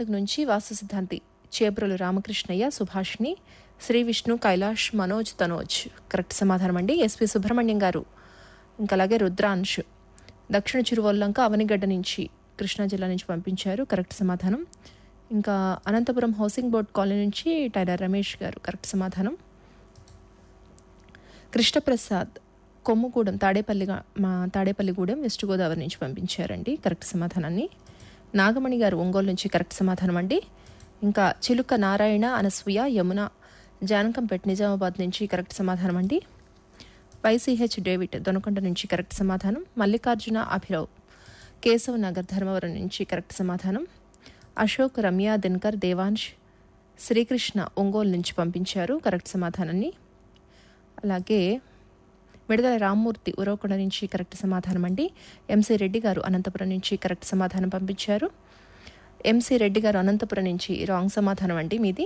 కర్ణాటక నుంచి వాస్తు సిద్ధాంతి చేబ్రోలు రామకృష్ణయ్య సుభాష్ని శ్రీ విష్ణు కైలాష్ మనోజ్ తనోజ్ కరెక్ట్ సమాధానం అండి ఎస్పి సుబ్రహ్మణ్యం గారు ఇంకా అలాగే రుద్రాంశ్ దక్షిణ చిరువల్లంక అవనిగడ్డ నుంచి కృష్ణా జిల్లా నుంచి పంపించారు కరెక్ట్ సమాధానం ఇంకా అనంతపురం హౌసింగ్ బోర్డ్ కాలనీ నుంచి టైలర్ రమేష్ గారు కరెక్ట్ సమాధానం కృష్ణప్రసాద్ కొమ్ముగూడెం తాడేపల్లి మా తాడేపల్లిగూడెం వెస్ట్ గోదావరి నుంచి పంపించారండి కరెక్ట్ సమాధానాన్ని నాగమణి గారు ఒంగోలు నుంచి కరెక్ట్ సమాధానం అండి ఇంకా చిలుక నారాయణ అనసూయ యమున జానకంపేట్ నిజామాబాద్ నుంచి కరెక్ట్ సమాధానం అండి వైసీహెచ్ డేవిడ్ దొనకొండ నుంచి కరెక్ట్ సమాధానం మల్లికార్జున అభిరావ్ కేశవ్ నగర్ ధర్మవరం నుంచి కరెక్ట్ సమాధానం అశోక్ రమ్య దినకర్ దేవాంశ్ శ్రీకృష్ణ ఒంగోలు నుంచి పంపించారు కరెక్ట్ సమాధానాన్ని అలాగే విడుదల రామ్మూర్తి ఉరవకొండ నుంచి కరెక్ట్ సమాధానం అండి ఎంసీ రెడ్డి గారు అనంతపురం నుంచి కరెక్ట్ సమాధానం పంపించారు ఎంసీ రెడ్డి గారు అనంతపురం నుంచి రాంగ్ సమాధానం అండి మీది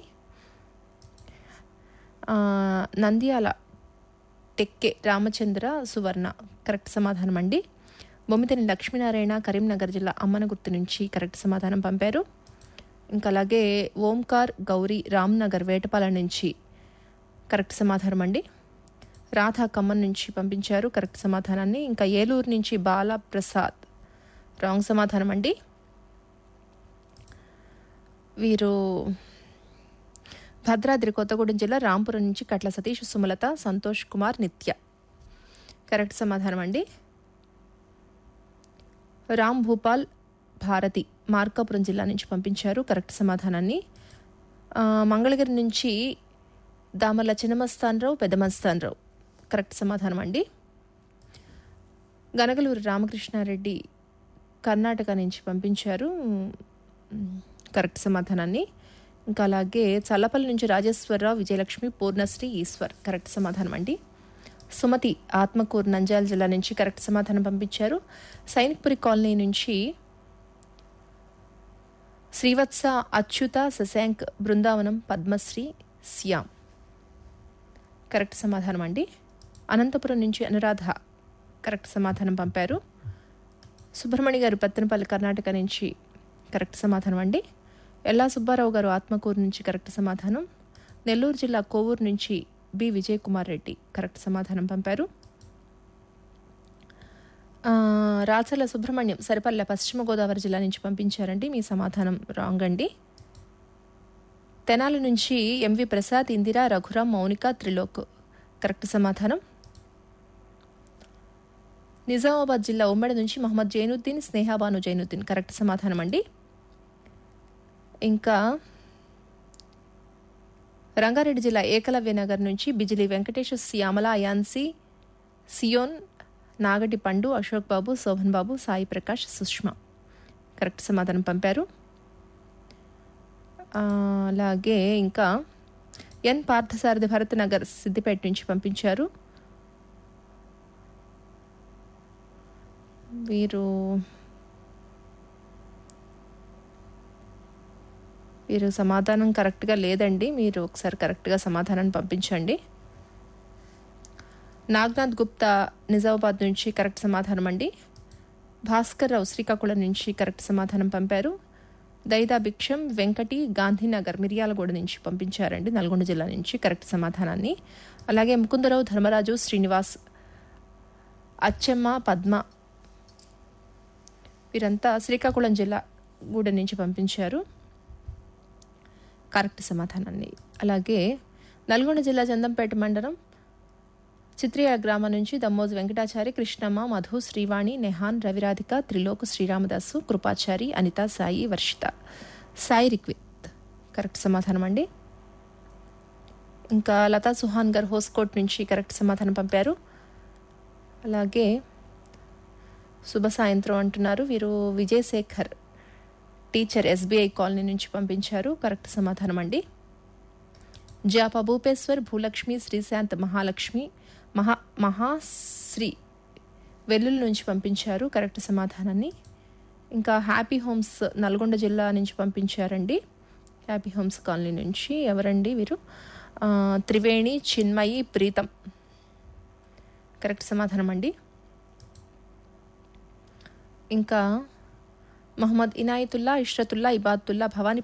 ఆ, నంద్యాల టెక్కే రామచంద్ర సువర్ణ కరెక్ట్ సమాధానం అండి బొమ్మిదిని లక్ష్మీనారాయణ కరీంనగర్ జిల్లా అమ్మనగుర్తు నుంచి కరెక్ట్ సమాధానం పంపారు ఇంకా అలాగే ఓంకార్ గౌరీ రామ్నగర్ వేటపాలెం నుంచి కరెక్ట్ సమాధానం అండి రాధా ఖమ్మం నుంచి పంపించారు కరెక్ట్ సమాధానాన్ని ఇంకా ఏలూరు నుంచి బాలా ప్రసాద్ రాంగ్ సమాధానం అండి వీరు భద్రాద్రి కొత్తగూడెం జిల్లా రాంపురం నుంచి కట్ల సతీష్ సుమలత సంతోష్ కుమార్ నిత్య కరెక్ట్ సమాధానం అండి రామ్ భూపాల్ భారతి మార్కాపురం జిల్లా నుంచి పంపించారు కరెక్ట్ సమాధానాన్ని ఆ, మంగళగిరి నుంచి దామర్ల చిన్నమస్తానరావు పెద్దమస్తానరావు కరెక్ట్ సమాధానం అండి గనగలూరు రామకృష్ణారెడ్డి కర్ణాటక నుంచి పంపించారు మ్, కరెక్ట్ సమాధానాన్ని ఇంకా అలాగే చల్లపల్లి నుంచి రాజేశ్వరరావు విజయలక్ష్మి పూర్ణశ్రీ ఈశ్వర్ కరెక్ట్ సమాధానం అండి సుమతి ఆత్మకూరు నంద్యాల జిల్లా నుంచి కరెక్ట్ సమాధానం పంపించారు సైనిక్పురి కాలనీ నుంచి శ్రీవత్స అచ్యుత శశాంక్ బృందావనం పద్మశ్రీ శ్యామ్ కరెక్ట్ సమాధానం అండి అనంతపురం నుంచి అనురాధ కరెక్ట్ సమాధానం పంపారు సుబ్రహ్మణ్య గారు పత్తనపల్లి కర్ణాటక నుంచి కరెక్ట్ సమాధానం అండి ఎల్లా సుబ్బారావు గారు ఆత్మకూరు నుంచి కరెక్ట్ సమాధానం నెల్లూరు జిల్లా కోవూరు నుంచి బి విజయ్ కుమార్ రెడ్డి కరెక్ట్ సమాధానం పంపారు ఆ, రాచర్ల సుబ్రహ్మణ్యం సరిపల్లె పశ్చిమ గోదావరి జిల్లా నుంచి పంపించారండి మీ సమాధానం రాంగ్ అండి తెనాలి నుంచి ఎంవి ప్రసాద్ ఇందిరా రఘురాం మౌనిక త్రిలోక్ కరెక్ట్ సమాధానం నిజామాబాద్ జిల్లా ఉమ్మడి నుంచి మహమ్మద్ జైనుద్దీన్ స్నేహాబాను జైనుద్దీన్ కరెక్ట్ సమాధానం అండి ఇంకా రంగారెడ్డి జిల్లా ఏకలవ్య నగర్ నుంచి బిజిలి వెంకటేష్ శ్యామల అయాన్సి సియోన్ నాగటి పండు అశోక్ బాబు శోభన్ బాబు సాయి ప్రకాష్ సుష్మా కరెక్ట్ సమాధానం పంపారు ఆ, అలాగే ఇంకా ఎన్ పార్థసారథి భరత్ నగర్ సిద్దిపేట నుంచి పంపించారు వీరు వీరు సమాధానం కరెక్ట్గా లేదండి మీరు ఒకసారి కరెక్ట్గా సమాధానం పంపించండి నాగ్నాథ్ గుప్తా నిజామాబాద్ నుంచి కరెక్ట్ సమాధానం అండి భాస్కర్ రావు శ్రీకాకుళం నుంచి కరెక్ట్ సమాధానం పంపారు దైదా భిక్షం వెంకటి గాంధీనగర్ మిర్యాలగూడ నుంచి పంపించారండి నల్గొండ జిల్లా నుంచి కరెక్ట్ సమాధానాన్ని అలాగే ముకుందరావు ధర్మరాజు శ్రీనివాస్ అచ్చమ్మ పద్మ వీరంతా శ్రీకాకుళం జిల్లా గూడెం నుంచి పంపించారు కరెక్ట్ సమాధానాన్ని అలాగే నల్గొండ జిల్లా చందంపేట మండలం చిత్రియ గ్రామం నుంచి దమ్మోజు వెంకటాచారి కృష్ణమ్మ మధు శ్రీవాణి నెహాన్ రవిరాధిక త్రిలోక్ శ్రీరామదాసు కృపాచారి అనిత సాయి వర్షిత సాయి రిక్విత్ కరెక్ట్ సమాధానం అండి ఇంకా లతా సుహాన్ గారు హోస్కోట్ నుంచి కరెక్ట్ సమాధానం పంపారు అలాగే శుభ సాయంత్రం అంటున్నారు వీరు విజయశేఖర్ టీచర్ ఎస్బీఐ కాలనీ నుంచి పంపించారు కరెక్ట్ సమాధానం అండి జాప భూపేశ్వర్ భూలక్ష్మి శ్రీశాంత్ మహాలక్ష్మి మహా మహాశ్రీ వెల్లుల నుంచి పంపించారు కరెక్ట్ సమాధానాన్ని ఇంకా హ్యాపీ హోమ్స్ నల్గొండ జిల్లా నుంచి పంపించారండి హ్యాపీ హోమ్స్ కాలనీ నుంచి ఎవరండి వీరు ఆ, త్రివేణి చిన్మయి ప్రీతం కరెక్ట్ సమాధానం అండి ఇంకా మహమ్మద్ ఇనాయతుల్లా ఇష్రతుల్లా ఇబాతుల్లా భవానీ